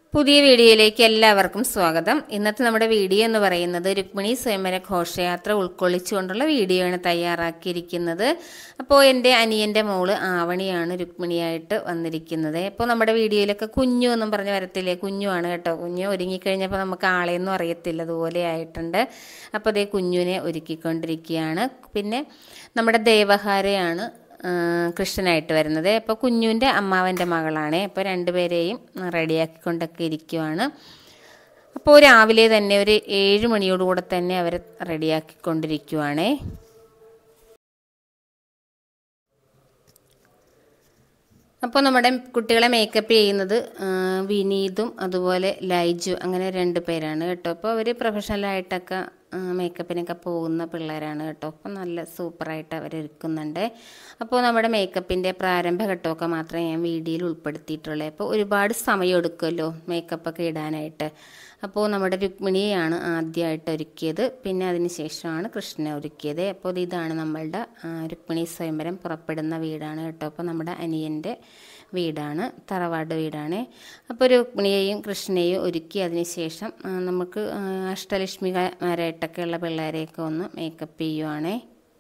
പുതിയ വീഡിയോയിലേക്ക് എല്ലാവർക്കും സ്വാഗതം ഇന്നത്തെ നമ്മുടെ വീഡിയോ എന്ന് പറയുന്നത് രുക്മിണി സ്വയംവര ഘോഷയാത്ര ഉൾക്കൊള്ളിച്ചുകൊണ്ടുള്ള വീഡിയോ ആണ് തയ്യാറാക്കിയിരിക്കുന്നത് അപ്പോൾ എൻ്റെ അനിയൻ്റെ മോള് ആവണിയാണ് രുക്മിണിയായിട്ട് വന്നിരിക്കുന്നത് അപ്പോൾ നമ്മുടെ വീഡിയോയിലൊക്കെ കുഞ്ഞു എന്നും പറഞ്ഞ് വരത്തില്ലേ കുഞ്ഞുമാണ് കേട്ടോ കുഞ്ഞു ഒരുങ്ങിക്കഴിഞ്ഞപ്പോൾ നമുക്ക് ആളെയൊന്നും അറിയത്തില്ല അതുപോലെ ആയിട്ടുണ്ട് അപ്പോൾ അതേ കുഞ്ഞുവിനെ ഒരുക്കിക്കൊണ്ടിരിക്കുകയാണ് പിന്നെ നമ്മുടെ ദേവഹാരയാണ് ആ, കൃഷ്ണനായിട്ട് വരുന്നത് അപ്പോൾ കുഞ്ഞുവിൻ്റെ അമ്മാവൻ്റെ മകളാണ് അപ്പോൾ രണ്ടുപേരെയും റെഡിയാക്കിക്കൊണ്ടൊക്കെ ഇരിക്കുവാണ് അപ്പോൾ രാവിലെ തന്നെ ഒരു ഏഴ് മണിയോടുകൂടെ തന്നെ അവർ റെഡിയാക്കിക്കൊണ്ടിരിക്കുവാണേ അപ്പോൾ നമ്മുടെ കുട്ടികളെ മേക്കപ്പ് ചെയ്യുന്നത് ആ, വിനീതും അതുപോലെ ലൈജു അങ്ങനെ രണ്ട് പേരാണ് കേട്ടോ അപ്പോൾ അവർ പ്രൊഫഷണലായിട്ടൊക്കെ ആ, മേക്കപ്പിനൊക്കെ പോകുന്ന പിള്ളേരാണ് കേട്ടോ അപ്പോൾ നല്ല സൂപ്പറായിട്ട് അവർ ഒരുക്കുന്നുണ്ട് അപ്പോൾ നമ്മുടെ മേക്കപ്പിൻ്റെ പ്രാരംഭഘട്ടമൊക്കെ മാത്രമേ ഞാൻ വീഡിയോയിൽ ഉൾപ്പെടുത്തിയിട്ടുള്ളൂ അപ്പോൾ ഒരുപാട് സമയം എടുക്കുമല്ലോ മേക്കപ്പൊക്കെ ഇടാനായിട്ട് അപ്പോൾ നമ്മുടെ രുക്മിണിയെയാണ് ആദ്യമായിട്ട് ഒരുക്കിയത് പിന്നെ അതിന് ശേഷമാണ് കൃഷ്ണനെ ഒരുക്കിയത് അപ്പോൾ ഇത് ഇതാണ് നമ്മളുടെ ആ, രുക്മിണി സ്വയംവരം പുറപ്പെടുന്ന വീടാണ് കേട്ടോ അപ്പോൾ നമ്മുടെ അനിയൻ്റെ വീടാണ് തറവാട് വീടാണ് അപ്പോൾ രുക്മിണിയെയും കൃഷ്ണനെയും ഒരുക്കി അതിന് ശേഷം ആ, നമുക്ക് ആ, അഷ്ടലക്ഷ്മിമാരായിട്ടൊക്കെയുള്ള പിള്ളേരെയൊക്കെ ഒന്ന് മേക്കപ്പ് ചെയ്യുവാണേ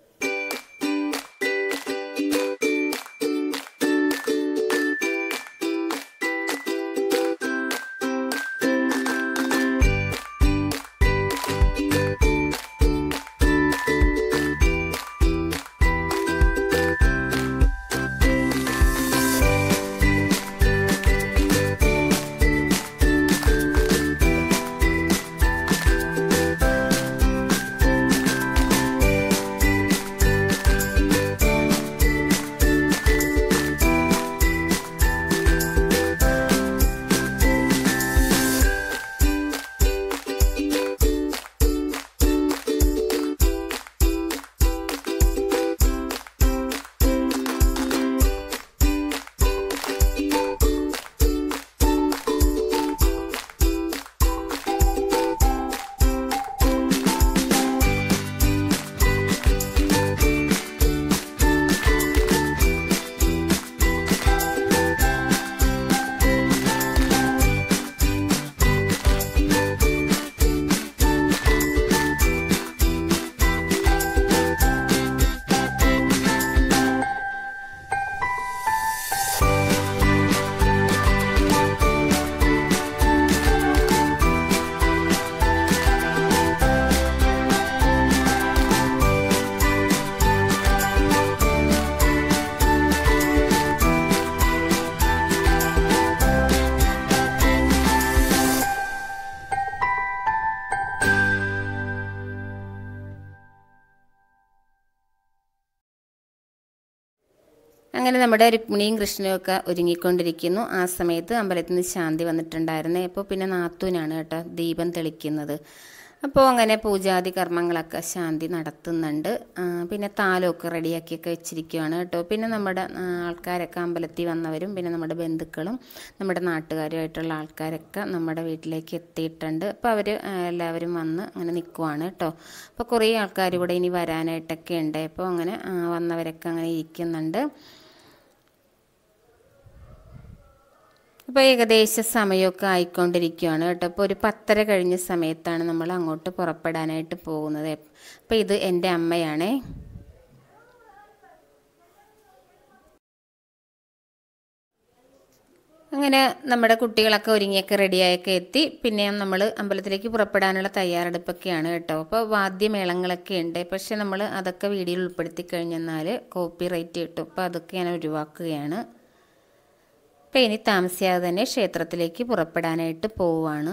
അങ്ങനെ നമ്മുടെ രുക്മിണിയും കൃഷ്ണനും ഒക്കെ ഒരുങ്ങിക്കൊണ്ടിരിക്കുന്നു ആ സമയത്ത് അമ്പലത്തിൽ നിന്ന് ശാന്തി വന്നിട്ടുണ്ടായിരുന്നേ അപ്പോൾ പിന്നെ നാത്തൂനാണ് കേട്ടോ ദീപം തെളിക്കുന്നത് അപ്പോൾ അങ്ങനെ പൂജാതി കർമ്മങ്ങളൊക്കെ ശാന്തി നടത്തുന്നുണ്ട് ആ, പിന്നെ താലമൊക്കെ റെഡിയാക്കിയൊക്കെ വെച്ചിരിക്കുകയാണ് കേട്ടോ പിന്നെ നമ്മുടെ ആ, ആൾക്കാരൊക്കെ അമ്പലത്തിൽ വന്നവരും പിന്നെ നമ്മുടെ ബന്ധുക്കളും നമ്മുടെ നാട്ടുകാരുമായിട്ടുള്ള ആൾക്കാരൊക്കെ നമ്മുടെ വീട്ടിലേക്ക് എത്തിയിട്ടുണ്ട് അപ്പോൾ അവർ എല്ലാവരും വന്ന് അങ്ങനെ നിൽക്കുവാണ് കേട്ടോ അപ്പോൾ കുറേ ആൾക്കാർ ഇവിടെ ഇനി വരാനായിട്ടൊക്കെ ഉണ്ട് അപ്പോൾ അങ്ങനെ ആ, വന്നവരൊക്കെ അങ്ങനെ ഇരിക്കുന്നുണ്ട് അപ്പോൾ ഏകദേശം സമയമൊക്കെ ആയിക്കൊണ്ടിരിക്കുകയാണ് കേട്ടോ അപ്പോൾ ഒരു പത്തര കഴിഞ്ഞ സമയത്താണ് നമ്മൾ അങ്ങോട്ട് പുറപ്പെടാനായിട്ട് പോകുന്നത് അപ്പോൾ ഇത് എൻ്റെ അമ്മയാണേ അങ്ങനെ നമ്മുടെ കുട്ടികളൊക്കെ ഒരുങ്ങിയൊക്കെ റെഡിയായൊക്കെ എത്തി പിന്നെ നമ്മൾ അമ്പലത്തിലേക്ക് പുറപ്പെടാനുള്ള തയ്യാറെടുപ്പൊക്കെയാണ് കേട്ടോ അപ്പോൾ വാദ്യമേളങ്ങളൊക്കെ ഉണ്ട് പക്ഷെ നമ്മൾ അതൊക്കെ വീഡിയോയിൽ ഉൾപ്പെടുത്തി കഴിഞ്ഞെന്നാൽ കോപ്പി റൈറ്റ് കിട്ടും അപ്പോൾ അതൊക്കെ ഞാൻ ഒഴിവാക്കുകയാണ് അപ്പോൾ ഇനി താമസിയാതെ തന്നെ ക്ഷേത്രത്തിലേക്ക് പുറപ്പെടാനായിട്ട് പോവുകയാണ്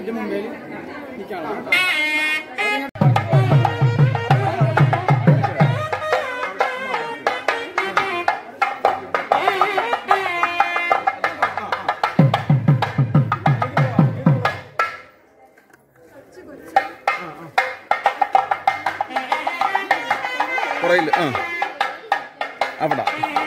അതിന്റെ മുമ്പിൽ നിൽക്കണം പുറകിൽ ആ അവിടെ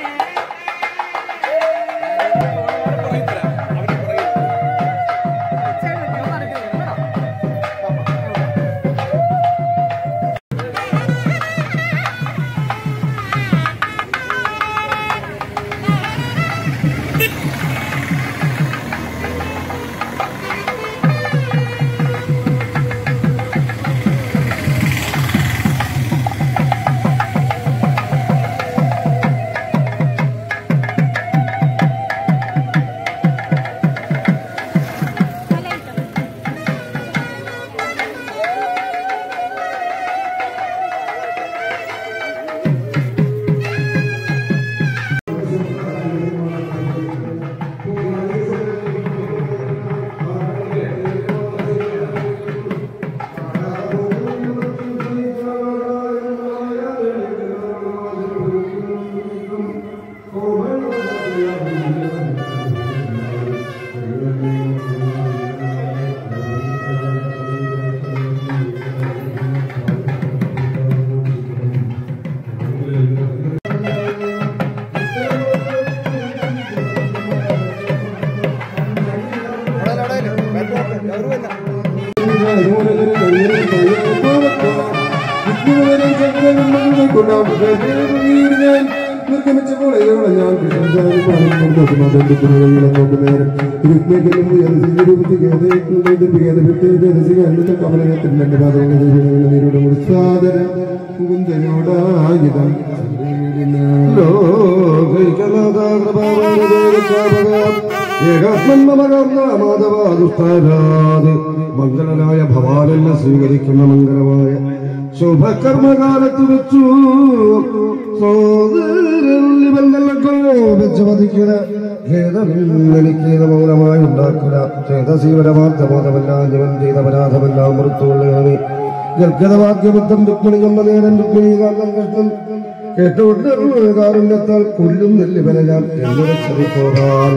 ഏകാത്മന്മകർന്നാമാധവാദുസ്ഥാനാത് മംഗളനായ ഭവാനെന്നെ സ്വീകരിക്കുന്ന മംഗളമായ ശുഭകർമ്മകാലത്ത് വെച്ചു സോദരൻ വധിക്കുക ഖേദമെനിക്കേത മൗനമായി ഉണ്ടാക്കുക ചേതസീവരമാർത്ഥ ബോധമെല്ലാം ജീവൻ ചെയ്ത പരാധമെല്ലാം മൃത്തുകൊള്ളുകയാണ് ഗർഗതവാദ്യബദ്ധം രുക്മിണി കൊണ്ട നേരം രുക്മിണി കാന്തം കൃഷ്ണൻ കേട്ടുകൊണ്ട് കാരുണ്യത്താൽ കൊല്ലും നെല്ലിവനെ ഞാൻ എന്നുവെച്ചത് പോകാൻ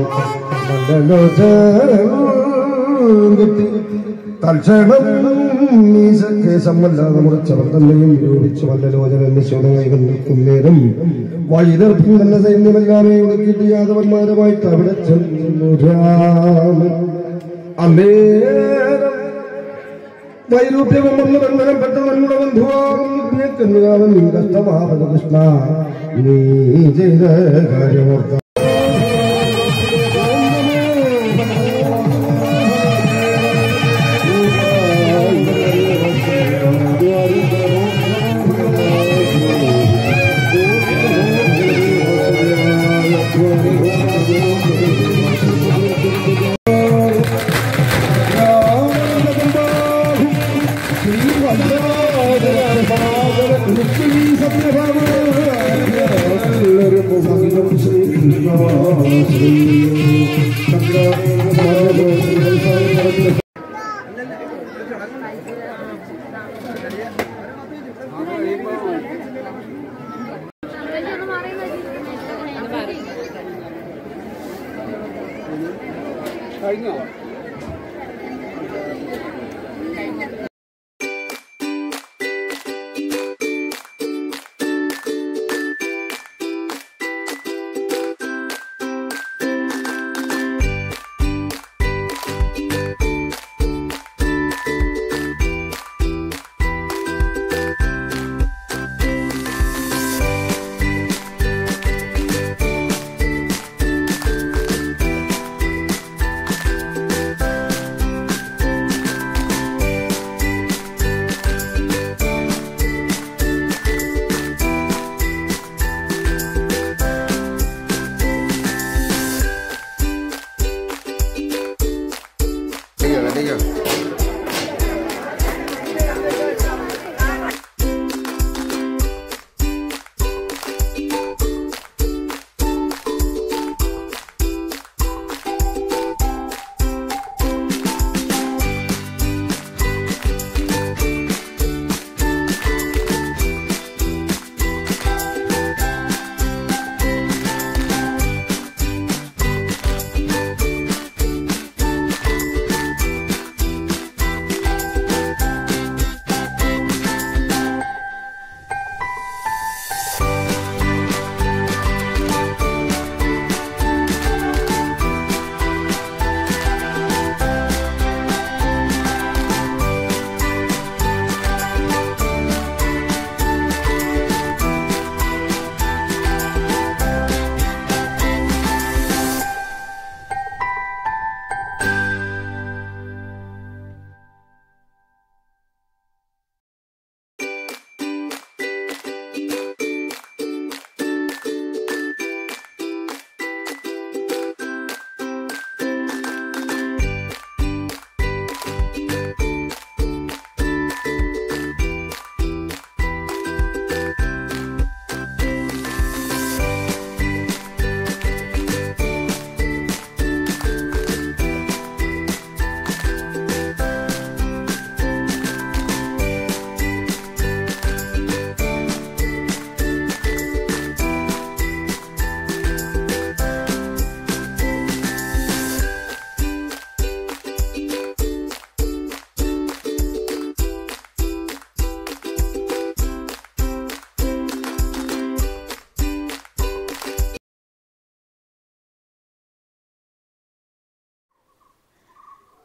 കിട്ടി തൽക്ഷണം കേസം വല്ലാതെ മുറിച്ചവർ തന്നെയും നിരൂപിച്ചു വല്ലലോചന നിശോധനായി നിൽക്കും നേരം വൈദർഭ്യം തന്നെ സൈന്യമെല്ലാമേ ഉണക്കിയിട്ട് യാദവന്മാരുമായിട്ട് അവിടെ ചെന്നു രാമൻ അന്നേരം വൈരൂപ്യവും വന്ന് ബന്ധനം പെട്ടെന്ന് നമ്മുടെ ബന്ധുവാകുന്നു നീ കഷ്ടമാവത് കൃഷ്ണ നീ ചെയ്ത കാര്യമോർക്ക കഴിഞ്ഞോ ും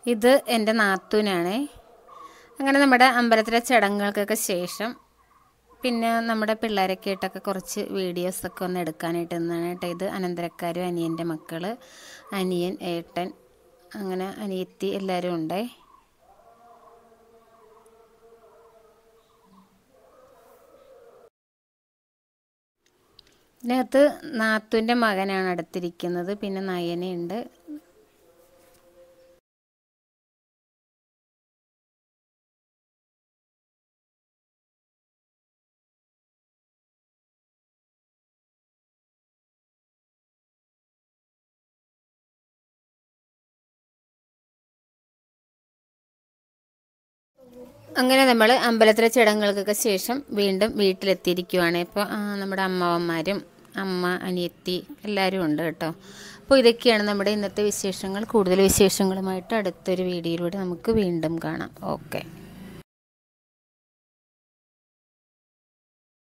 ഇത് എൻ്റെ നാത്തൂനാണേ അങ്ങനെ നമ്മുടെ അമ്പലത്തിലെ ചടങ്ങുകൾക്കൊക്കെ ശേഷം പിന്നെ നമ്മുടെ പിള്ളേരൊക്കെ ആയിട്ടൊക്കെ കുറച്ച് വീഡിയോസൊക്കെ ഒന്ന് എടുക്കാനായിട്ട് നിന്നാണ് കേട്ടോ ഇത് അനന്തരക്കാരും അനിയൻ്റെ മക്കൾ അനിയൻ ഏട്ടൻ അങ്ങനെ അനിയത്തി എല്ലാവരും ഉണ്ടേ ഇതിനകത്ത് നാത്തുൻ്റെ മകനാണ് അടുത്തിരിക്കുന്നത് പിന്നെ നയനയുണ്ട് അങ്ങനെ നമ്മൾ അമ്പലത്തിലെ ചടങ്ങുകൾക്കൊക്കെ ശേഷം വീണ്ടും വീട്ടിലെത്തിയിരിക്കുവാണ് ഇപ്പോൾ നമ്മുടെ അമ്മാവന്മാരും അമ്മ അനിയത്തി എല്ലാവരും ഉണ്ട് കേട്ടോ അപ്പോൾ ഇതൊക്കെയാണ് നമ്മുടെ ഇന്നത്തെ വിശേഷങ്ങൾ കൂടുതൽ വിശേഷങ്ങളുമായിട്ട് അടുത്തൊരു വീഡിയോയിലൂടെ നമുക്ക് വീണ്ടും കാണാം ഓക്കെ